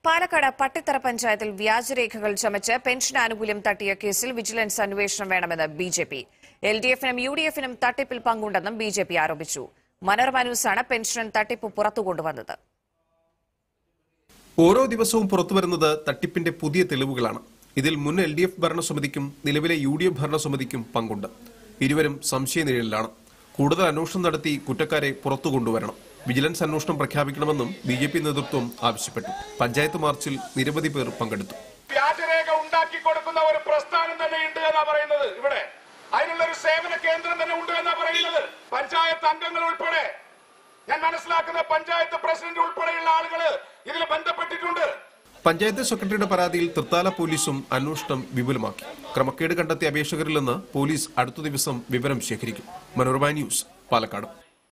പാലക്കാട് പട്ടിത്തറ പഞ്ചായത്തിൽ വ്യാജരേഖകൾ ചമച്ച് പെൻഷൻ ആനുകൂല്യം തട്ടിയ കേസിൽ വിജിലൻസ് അന്വേഷണം വേണമെന്ന് B J P L D എഫിനും യു ഡി എഫിനും തട്ടിപ്പിൽ പങ്കുണ്ടെന്നും ബി ജെ പി ആരോപിച്ചു മനോരമ ന്യൂസാണ് പെൻഷൻ തട്ടിപ്പ് പുറത്തുകൊണ്ടുവന്നത് ഓരോ ദിവസവും പുറത്തുവരുന്നത് തട്ടിപ്പിന്റെ പുതിയ തെളിവുകളാണ് ഇതിൽ മുൻ എൽ ഡി എഫ് ഭരണസമിതിക്കും നിലവിലെ യു ഡി എഫ് ഭരണസമിതിക്കും പങ്കുണ്ട് ഇരുവരും സംശയനിഴലിലാണ് കൂടുതൽ അന്വേഷണം നടത്തി കുറ്റക്കാരെ പുറത്തു കൊണ്ടുവരണം വിജിലൻസ് അന്വേഷണം പ്രഖ്യാപിക്കണമെന്നും ബി ജെ പി നേതൃത്വം ആവശ്യപ്പെട്ടു പഞ്ചായത്ത് മാർച്ചിൽ നിരവധി പേർ പങ്കെടുത്തു വ്യാജരേഖ ഉണ്ടാക്കി കൊടുക്കുന്ന ഒരു പ്രസ്ഥാനം തന്നെ ഉണ്ട് എന്നാ പറയുന്നത് ഇവിടെ അതിനുള്ള ഒരു സേവന കേന്ദ്രം തന്നെ ഉണ്ട് എന്നാ പറയുന്നത് പഞ്ചായത്ത് അംഗങ്ങൾ ഉൾപ്പെടെ ഞാൻ മനസ്സിലാക്കുന്ന പഞ്ചായത്ത് പ്രസിഡന്റ് ഉൾപ്പെടെയുള്ള ആളുകൾ ഇതിൽ ബന്ധപ്പെട്ടിട്ടുണ്ട് പഞ്ചായത്ത് സെക്രട്ടറിയുടെ പരാതിയിൽ തൃത്താല പോലീസും അന്വേഷണം വിപുലമാക്കി ക്രമക്കേട് കണ്ടെത്തിയ അപേക്ഷകരിൽ നിന്ന് പോലീസ് അടുത്ത ദിവസം വിവരം ശേഖരിക്കും മനോരമ ന്യൂസ് പാലക്കാട്